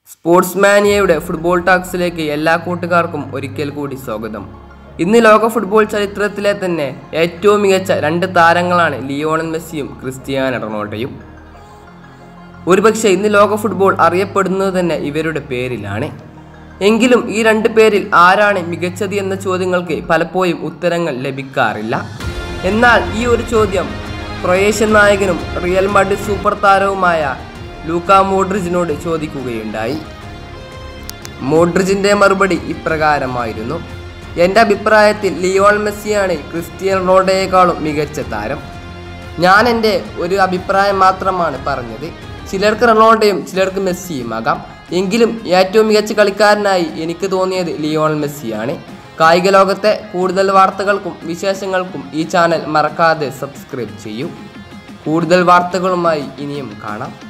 sports മാനിയയുടെ football ടാക്സിലേക്ക് എല്ലാ കൂട്ടുകാർക്കും ഒരിക്കൽ കൂടി സ്വാഗതം ഇന്ന് ലോക ഫുട്ബോൾ ചരിത്രത്തിലെ തന്നെ ഏറ്റവും മികച്ച രണ്ട് താരങ്ങളാണ് ലിയോണൽ മെസ്സിയും ക്രിസ്ത്യാനോ റൊണാൾഡോയും ഒരുപക്ഷെ ഇന്ന് ലോക ഫുട്ബോൾ അറിയപ്പെടുന്നത് തന്നെ ഇവരുടെ പേരിലാണ് എങ്കിലും ഈ രണ്ട് പേരിൽ ആരാണ് മികച്ചത് എന്ന ചോദ്യങ്ങൾക്ക് പലപ്പോഴും ഉത്തരങ്ങൾ ലഭിക്കാറില്ല എന്നാൽ ഈ ഒരു ചോദ്യം ക്രൊയേഷ്യൻ നായകനും റിയൽ മഡ്രിഡ് സൂപ്പർ താരവുമായ ലൂക്ക മോഡ്രിജിനോട് ചോദിക്കുകയുണ്ടായി മോഡ്രിജിന്റെ മറുപടി ഇപ്രകാരമായിരുന്നു എൻ്റെ അഭിപ്രായത്തിൽ ലിയോൺ മെസ്സിയാണ് ക്രിസ്ത്യൻ റൊണാൾഡോയേക്കാളും മികച്ച താരം ഞാൻ എൻ്റെ ഒരു അഭിപ്രായം മാത്രമാണ് പറഞ്ഞത് ചിലർക്ക് റൊണാൾഡോയും ചിലർക്ക് മെസ്സിയും ആകാം എങ്കിലും ഏറ്റവും മികച്ച കളിക്കാരനായി എനിക്ക് തോന്നിയത് ലിയോൺ മെസ്സിയാണ് കായിക ലോകത്തെ കൂടുതൽ വാർത്തകൾക്കും വിശേഷങ്ങൾക്കും ഈ ചാനൽ മറക്കാതെ സബ്സ്ക്രൈബ് ചെയ്യൂ കൂടുതൽ വാർത്തകളുമായി ഇനിയും കാണാം